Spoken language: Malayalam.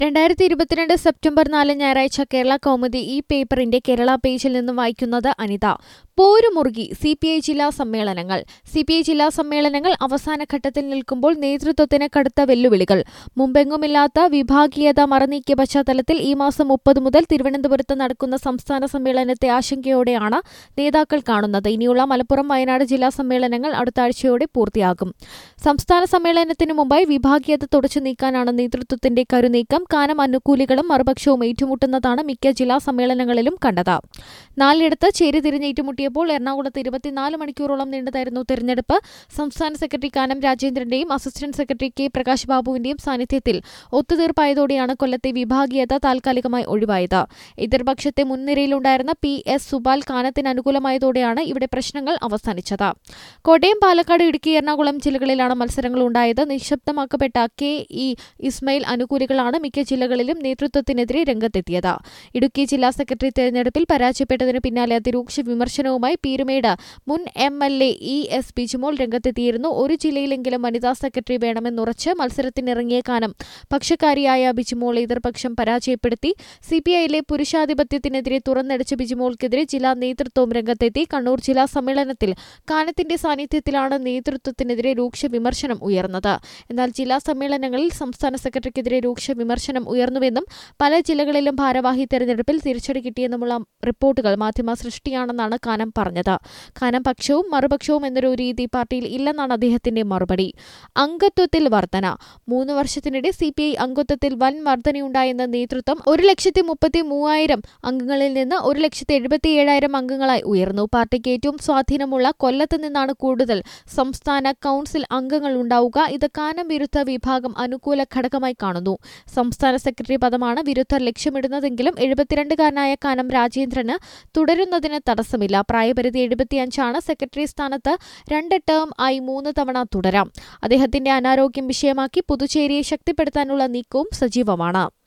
രണ്ടായിരത്തി ഇരുപത്തിരണ്ട് സെപ്റ്റംബർ നാല് ഞായറാഴ്ച കേരള കൗമുദി ഈ പേപ്പറിന്റെ കേരള പേജിൽ നിന്നും വായിക്കുന്നത് അനിത പോരുമുറുകി സി പി ഐ ജില്ലാ സമ്മേളനങ്ങൾ സി പി ഐ ജില്ലാ സമ്മേളനങ്ങൾ അവസാന ഘട്ടത്തിൽ നിൽക്കുമ്പോൾ നേതൃത്വത്തിന് കടുത്ത വെല്ലുവിളികൾ മുമ്പെങ്ങുമില്ലാത്ത വിഭാഗീയത മറനീക്കിയ പശ്ചാത്തലത്തിൽ ഈ മാസം മുപ്പത് മുതൽ തിരുവനന്തപുരത്ത് നടക്കുന്ന സംസ്ഥാന സമ്മേളനത്തെ ആശങ്കയോടെയാണ് നേതാക്കൾ കാണുന്നത് ഇനിയുള്ള മലപ്പുറം വയനാട് ജില്ലാ സമ്മേളനങ്ങൾ അടുത്ത ആഴ്ചയോടെ പൂർത്തിയാകും സംസ്ഥാന സമ്മേളനത്തിനു മുമ്പായി വിഭാഗീയത തുടച്ചു നീക്കാനാണ് നേതൃത്വത്തിന്റെ കരുനീക്കം കാനം അനുകൂലികളും മറുപക്ഷവും ഏറ്റുമുട്ടുന്നതാണ് മിക്ക ജില്ലാ സമ്മേളനങ്ങളിലും കണ്ടത് നാലിടത്ത് ചേരിതിരിഞ്ഞ് ഏറ്റുമുട്ടിയപ്പോൾ എറണാകുളത്ത് ഇരുപത്തിനാല് മണിക്കൂറോളം നീണ്ടതായിരുന്നു തെരഞ്ഞെടുപ്പ് സംസ്ഥാന സെക്രട്ടറി കാനം രാജേന്ദ്രന്റെയും അസിസ്റ്റന്റ് സെക്രട്ടറി കെ പ്രകാശ് ബാബുവിന്റെയും സാന്നിധ്യത്തിൽ ഒത്തുതീർപ്പായതോടെയാണ് കൊല്ലത്തെ വിഭാഗീയത താൽക്കാലികമായി ഒഴിവായത് എതിർപക്ഷത്തെ മുൻനിരയിലുണ്ടായിരുന്ന പി എസ് സുബാൽ കാനത്തിന് അനുകൂലമായതോടെയാണ് ഇവിടെ പ്രശ്നങ്ങൾ അവസാനിച്ചത് കോട്ടയം പാലക്കാട് ഇടുക്കി എറണാകുളം ജില്ലകളിലാണ് മത്സരങ്ങൾ ഉണ്ടായത് നിശബ്ദമാക്കപ്പെട്ട കെ ഇ ഇസ്മയിൽ അനുകൂലികളാണ് മിക്ക ജില്ലകളിലും നേതൃത്വത്തിനെതിരെ രംഗത്തെത്തിയത് ഇടുക്കി ജില്ലാ സെക്രട്ടറി തെരഞ്ഞെടുപ്പിൽ പരാജയപ്പെട്ടതിന് പിന്നാലെ അതിരൂക്ഷ വിമർശനവുമായി പീരുമേട് മുൻ M L A E S Bijimol രംഗത്തെത്തിയിരുന്നു ഒരു ജില്ലയിലെങ്കിലും വനിതാ സെക്രട്ടറി വേണമെന്നുറച്ച് മത്സരത്തിനിറങ്ങിയ കാനം പക്ഷക്കാരിയായ ബിജുമോൾ എതിർപക്ഷം പരാജയപ്പെടുത്തി സിപിഐയിലെ പുരുഷാധിപത്യത്തിനെതിരെ തുറന്നടിച്ച ബിജുമോൾക്കെതിരെ ജില്ലാ നേതൃത്വവും രംഗത്തെത്തി കണ്ണൂർ ജില്ലാ സമ്മേളനത്തിൽ കാനത്തിന്റെ സാന്നിധ്യത്തിലാണ് നേതൃത്വത്തിനെതിരെ രൂക്ഷ വിമർശനം ഉയർന്നത് എന്നാൽ ജില്ലാ സമ്മേളനങ്ങളിൽ സംസ്ഥാന സെക്രട്ടറിക്കെതിരെ രൂക്ഷ വിമർശനം ഉയർന്നുവെന്നും പല ജില്ലകളിലും ഭാരവാഹി തെരഞ്ഞെടുപ്പിൽ തിരിച്ചടി കിട്ടിയെന്നുമുള്ള റിപ്പോർട്ടുകൾ മാധ്യമ സൃഷ്ടിയാണെന്നാണ് കാനം പറഞ്ഞത് കാനം പക്ഷവും മറുപക്ഷവും എന്നൊരു രീതി പാർട്ടിയിൽ ഇല്ലെന്നാണ് അദ്ദേഹത്തിന്റെ മറുപടി അംഗത്വത്തിൽ വർധന മൂന്ന് വർഷത്തിനിടെ സി പി ഐ അംഗത്വത്തിൽ വൻ വർധനയുണ്ടായെന്ന നേതൃത്വം ഒരു ലക്ഷത്തി മുപ്പത്തി മൂവായിരം അംഗങ്ങളിൽ നിന്ന് ഒരു ലക്ഷത്തി എഴുപത്തി ഏഴായിരം അംഗങ്ങളായി ഉയർന്നു പാർട്ടിക്ക് ഏറ്റവും സ്വാധീനമുള്ള കൊല്ലത്ത് നിന്നാണ് കൂടുതൽ സംസ്ഥാന കൌൺസിൽ അംഗങ്ങൾ ഉണ്ടാവുക ഇത് കാനം വിരുദ്ധ വിഭാഗം അനുകൂല ഘടകമായി കാണുന്നു സംസ്ഥാന സെക്രട്ടറി പദമാണ് വിരുദ്ധർ ലക്ഷ്യമിടുന്നതെങ്കിലും എഴുപത്തിരണ്ടുകാരനായ കാനം രാജേന്ദ്രന് തുടരുന്നതിന് തടസ്സമില്ല പ്രായപരിധി എഴുപത്തിയഞ്ചാണ് സെക്രട്ടറി സ്ഥാനത്ത് രണ്ട് ടേം ആയി മൂന്ന് തവണ തുടരാം അദ്ദേഹത്തിന്റെ അനാരോഗ്യം വിഷയമാക്കി പുതുച്ചേരിയെ ശക്തിപ്പെടുത്താനുള്ള നീക്കവും സജീവമാണ്